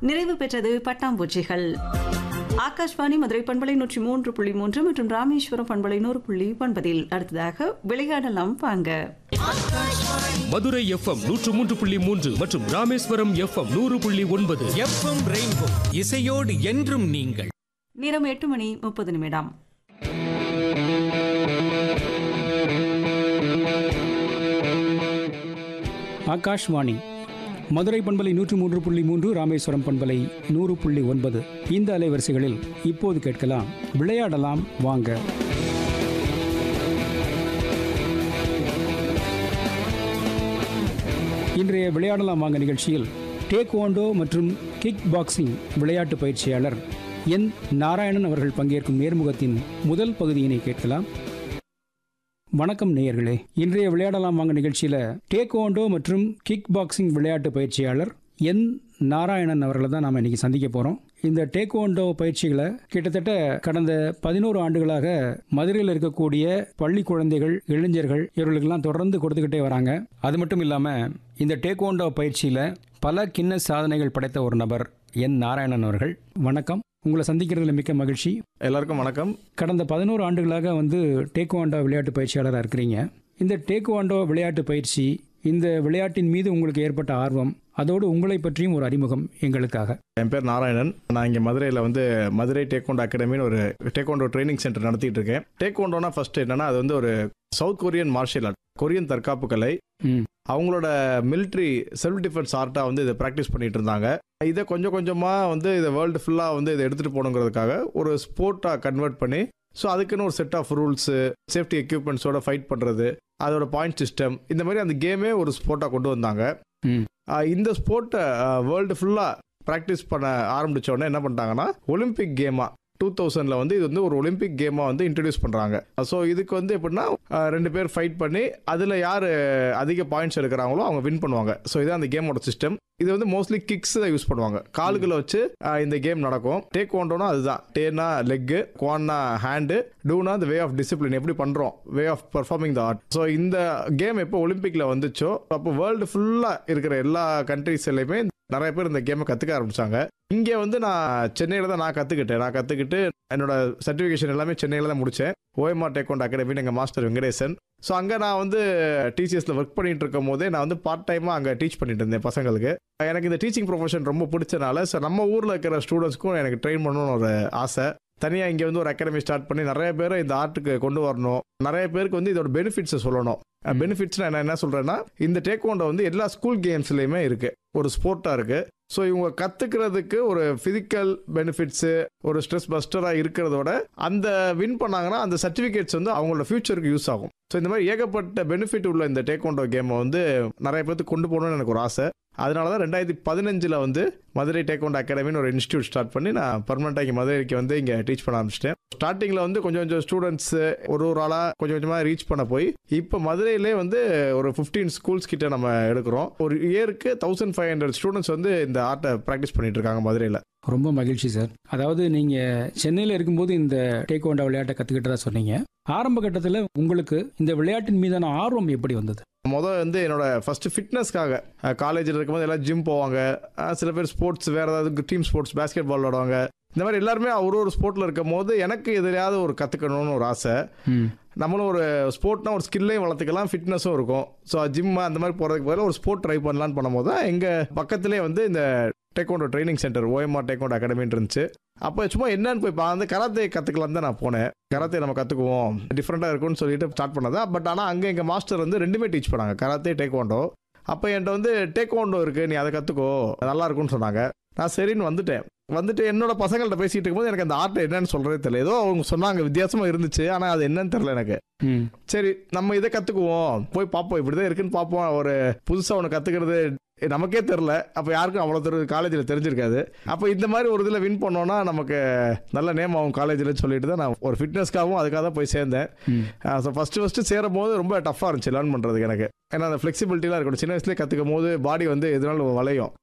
நிறைவு பெற்றது பட்டாம்பூச்சிகள் ஆகாஷ்வாணி மதுரை பண்பலை நூற்றி மூன்று புள்ளி மூன்று மற்றும் ராமேஸ்வரம் பண்பலை நூறு புள்ளி ஒன்பதில் அடுத்ததாக விளையாடலாம் வாங்க மதுரை எஃப்எம் நூற்று மூன்று புள்ளி மூன்று மற்றும் ராமேஸ்வரம் எஃப்எம் நூறு புள்ளி ஒன்பது எஃப்எம் ரெயின்போ இசையோடு என்றும் நீங்கள் நேரம் எட்டு மணி முப்பது நிமிடம் ஆகாஷ்வாணி மதுரை பண்பலை நூற்று மூன்று புள்ளி மூன்று ராமேஸ்வரம் பண்பலை நூறு புள்ளி ஒன்பது இந்த அலைவரிசைகளில் இப்போது கேட்கலாம் விளையாடலாம் வாங்க இன்றைய விளையாடலாம் வாங்க நிகழ்ச்சியில் டேக்வாண்டோ மற்றும் கிக் பாக்ஸிங் விளையாட்டு பயிற்சியாளர் என் நாராயணன் அவர்கள் பங்கேற்கும் நேர்முகத்தின் முதல் பகுதியினை கேட்கலாம் வணக்கம் நேயர்களே இன்றைய விளையாடலாம் வாங்க நிகழ்ச்சியில டேக்வாண்டோ மற்றும் கிக் பாக்ஸிங் விளையாட்டு பயிற்சியாளர் என் நாராயணன் அவர்களை தான் நாம இன்னைக்கு சந்திக்க போறோம் இந்த டேக்வாண்டோ பயிற்சிகளை கிட்டத்தட்ட கடந்த பதினோரு ஆண்டுகளாக மதுரையில் இருக்கக்கூடிய பள்ளி குழந்தைகள் இளைஞர்கள் இவர்களுக்கெல்லாம் தொடர்ந்து கொடுத்துக்கிட்டே வராங்க அது மட்டும் இல்லாம இந்த டேக்வாண்டோ பயிற்சியில பல கின்ன சாதனைகள் படைத்த ஒரு நபர் என் நாராயணன் அவர்கள் வணக்கம் உங்களை சந்திக்கிறதுல மிக்க மகிழ்ச்சி எல்லாருக்கும் வணக்கம் கடந்த பதினோரு ஆண்டுகளாக வந்து டேக்வாண்டோ விளையாட்டு பயிற்சியாளராக இருக்கிறீங்க இந்த டேக்வாண்டோ விளையாட்டு பயிற்சி இந்த விளையாட்டின் மீது உங்களுக்கு ஏற்பட்ட ஆர்வம் அதோடு உங்களை பற்றியும் ஒரு அறிமுகம் எங்களுக்காக என் பேர் நாராயணன் நான் இங்கே மதுரையில் வந்து மதுரை டேக்கோண்டோ அகாடமின்னு ஒரு டேக்கோண்டோ ட்ரைனிங் சென்டர் நடத்திட்டு இருக்கேன் டேக்கோண்டோனா ஃபர்ஸ்ட் என்னன்னா அது வந்து ஒரு south Korean martial art Korean தற்காப்பு கலை ம். அவங்களோட மிலிட்ரி செல்ஃப் டிஃபென்ஸ் ஆர்ட்டாக வந்து இதை ப்ராக்டிஸ் பண்ணிட்டு இருந்தாங்க இதை கொஞ்சம் கொஞ்சமாக வந்து இதை வேர்ல்டு ஃபுல்லாக வந்து இதை எடுத்துகிட்டு போகணுங்கிறதுக்காக ஒரு ஸ்போர்ட்டாக கன்வெர்ட் பண்ணி ஸோ அதுக்குன்னு ஒரு செட் ஆஃப் ரூல்ஸு சேஃப்டி எக்யூப்மெண்ட்ஸோட ஃபைட் பண்ணுறது அதோட பாயிண்ட் சிஸ்டம் இந்த மாதிரி அந்த கேமே ஒரு ஸ்போர்ட்டாக கொண்டு வந்தாங்க ம். ஆஹ் இந்த ஸ்போர்ட்டை வேர்ல்டு ஃபுல்லாக ப்ராக்டிஸ் பண்ண ஆரம்பிச்ச உடனே என்ன பண்ணிட்டாங்கன்னா ஒலிம்பிக் கேமா டூ தௌசண்ட்ல வந்து இது வந்து ஒரு ஒலிம்பிக் கேமா வந்து இன்ட்ரடியூஸ் பண்றாங்க ஸோ இதுக்கு வந்து எப்படின்னா ஆஹ் ரெண்டு பேர் ஃபைட் பண்ணி அதுல யார் அதிக பாயிண்ட்ஸ் எடுக்கிறாங்களோ அவங்க வின் பண்ணுவாங்க ஸோ இதான் அந்த கேமோட சிஸ்டம் இது வந்து மோஸ்ட்லி கிக்ஸ் தான் யூஸ் பண்ணுவாங்க கால்களை வச்சு ஆஹ் இந்த கேம் நடக்கும் டேக் ஓண்டோனா அதுதான் டேனா லெக்கு குவான்னா ஹேண்டு டூனா the வே ஆஃப் டிசிப்ளின் எப்படி பண்றோம் way of performing the art so இந்த கேம் எப்போ ஒலிம்பிக்ல வந்துச்சோ அப்போ வேர்ல்டு ஃபுல்லா இருக்கிற எல்லா கண்ட்ரீஸ்லையுமே நிறைய பேர் இந்த கேமை கத்துக்க ஆரம்பிச்சாங்க இங்க வந்து நான் சென்னையில தான் நான் கத்துக்கிட்டேன் நான் கத்துக்கிட்டு என்னோட சர்டிபிகேஷன் எல்லாமே சென்னையில தான் முடிச்சேன் ஓஎம்ஆர் டேக்கோண்ட் அகாடமின்னு எங்க மாஸ்டர் வெங்கடேசன் ஸோ அங்கே நான் வந்து டிசிஎஸ்ல ஒர்க் பண்ணிட்டு இருக்கும் போதே நான் வந்து பார்ட் டைமாக அங்கே டீச் பண்ணிட்டு இருந்தேன் பசங்களுக்கு எனக்கு இந்த டீச்சிங் ப்ரொஃபஷன் ரொம்ப பிடிச்சனால ஸோ நம்ம ஊரில் இருக்கிற ஸ்டூடெண்ட்ஸ்க்கும் எனக்கு ட்ரெயின் பண்ணணும்னு ஒரு ஆசை தனியாக இங்கே வந்து ஒரு அகாடமி ஸ்டார்ட் பண்ணி நிறைய பேரை இந்த ஆர்ட்டுக்கு கொண்டு வரணும் நிறைய பேருக்கு வந்து இதோட பெனிஃபிட்ஸை சொல்லணும் பெனிஃபிட்ஸ் நான் என்ன சொல்கிறேன்னா இந்த டேக்வாண்டோ வந்து எல்லா ஸ்கூல் கேம்ஸ்லையுமே இருக்கு ஒரு ஸ்போர்ட்டாக இருக்கு ஸோ இவங்க கற்றுக்கிறதுக்கு ஒரு ஃபிசிக்கல் பெனிஃபிட்ஸு ஒரு ஸ்ட்ரெஸ் பஸ்டராக இருக்கிறதோட அந்த வின் பண்ணாங்கன்னா அந்த சர்டிஃபிகேட்ஸ் வந்து அவங்களோட ஃபியூச்சருக்கு யூஸ் ஆகும் ஸோ இந்த மாதிரி ஏகப்பட்ட பெனிஃபிட் உள்ள இந்த டேக்வாண்டோ கேமை வந்து நிறைய பேர்த்துக்கு கொண்டு போகணும்னு எனக்கு ஒரு ஆசை அதனால தான் ரெண்டாயிரத்தி பதினஞ்சில் வந்து மதுரை டேக்வாண்டோ அகாடமின்னு ஒரு இன்ஸ்டியூட் ஸ்டார்ட் பண்ணி நான் பர்மனெண்ட்டாக இங்கே மதுரைக்கு வந்து இங்கே டீச் பண்ண ஆரம்பிச்சிட்டேன் ஸ்டார்டிங்கில் வந்து கொஞ்சம் கொஞ்சம் ஸ்டூடெண்ட்ஸ் ஒரு ஒரு ஆளாக கொஞ்சம் கொஞ்சமாக ரீச் பண்ண போய் இப்போ மதுரையிலே வந்து ஒரு ஃபிஃப்டீன் ஸ்கூல்ஸ் கிட்ட நம்ம எடுக்கிறோம் ஒரு இயருக்கு தௌசண்ட் ஃபைவ் ஹண்ட்ரட் ஸ்டூடெண்ட்ஸ் வந்து இந்த ஆர்ட்டை ப்ராக்டிஸ் பண்ணிட்டு இருக்காங்க மதுரையில் ரொம்ப மகிழ்ச்சி சார் அதாவது நீங்க சென்னையில் இருக்கும்போது இந்த டேக்வாண்டோ விளையாட்டை கத்துக்கிட்டதா சொன்னீங்க ஆரம்ப கட்டத்தில் உங்களுக்கு இந்த விளையாட்டின் மீதான ஆர்வம் எப்படி வந்தது மொதல் வந்து என்னோட ஃபர்ஸ்ட் ஃபிட்னஸ்க்காக காலேஜில் இருக்கும்போது எல்லாம் ஜிம் போவாங்க அஹ் சில பேர் ஸ்போர்ட்ஸ் வேற ஏதாவது டீம் ஸ்போர்ட்ஸ் பேஸ்கெட் பால் விளாடுவாங்க இந்த மாதிரி எல்லாருமே ஒரு ஒரு ஸ்போர்ட்டில் இருக்கும் போது எனக்கு எதிலையாவது ஒரு கற்றுக்கணும்னு ஒரு ஆசை ம் நம்மளும் ஒரு ஸ்போர்ட்னா ஒரு ஸ்கில்லையும் வளர்த்துக்கலாம் ஃபிட்னஸும் இருக்கும் ஸோ ஜிம் அந்த மாதிரி போகிறதுக்கு பதிலாக ஒரு ஸ்போர்ட் ட்ரை பண்ணலான்னு பண்ணும்போது தான் எங்கள் பக்கத்துலேயே வந்து இந்த taekwondo training centre OMR taekwondo அகாடமின்னு இருந்துச்சு அப்போ சும்மா என்னன்னு போய் வந்து கராத்தே கற்றுக்கலாம் தான் நான் போனேன் கராத்தே நம்ம கற்றுக்குவோம் டிஃப்ரெண்ட்டாக இருக்கும்னு சொல்லிட்டு ஸ்டார்ட் பண்ணதா பட் ஆனால் அங்கே எங்கள் மாஸ்டர் வந்து ரெண்டுமே டீச் பண்ணாங்க கராத்தே டேக்கோண்டோ அப்போ என்கிட்ட வந்து டேக்கோண்டோ இருக்குது நீ அதை கற்றுக்கோ நல்லா இருக்கும்னு சொன்னாங்க நான் சரின்னு வந்துட்டேன் வந்துட்டு என்னோட பசங்கள்ட்ட பேசிட்டு இருக்கும்போது எனக்கு அந்த ஆர்ட் என்னன்னு சொல்றதே தெரியல ஏதோ அவங்க சொன்னாங்க வித்தியாசமா இருந்துச்சு ஆனால் அது என்னன்னு தெரியல எனக்கு ம் சரி நம்ம இதை கத்துக்குவோம் போய் பார்ப்போம் இப்படிதான் இருக்குன்னு பார்ப்போம் ஒரு புதுசா ஒன்று கத்துக்கிறது நமக்கே தெரில அப்போ யாருக்கும் அவ்வளோ தெரு காலேஜில் தெரிஞ்சிருக்காது அப்போ இந்த மாதிரி ஒரு இதில் வின் பண்ணோன்னா நமக்கு நல்ல நேம் ஆகும் காலேஜில் சொல்லிட்டு தான் நான் ஒரு ஃபிட்னஸ்க்காகவும் அதுக்காக தான் போய் சேர்ந்தேன் ம் ஸோ ஃபஸ்ட்டு ஃபஸ்ட்டு சேரும் போது ரொம்ப டஃப்பாக இருந்துச்சு லேர்ன் பண்ணுறதுக்கு எனக்கு ஏன்னா அந்த ஃப்ளெக்சிபிலிட்டிலாம் இருக்கணும் சின்ன வயசுலேயே கற்றுக்கும் போது பாடி வந்து எதனாலும் வளையும்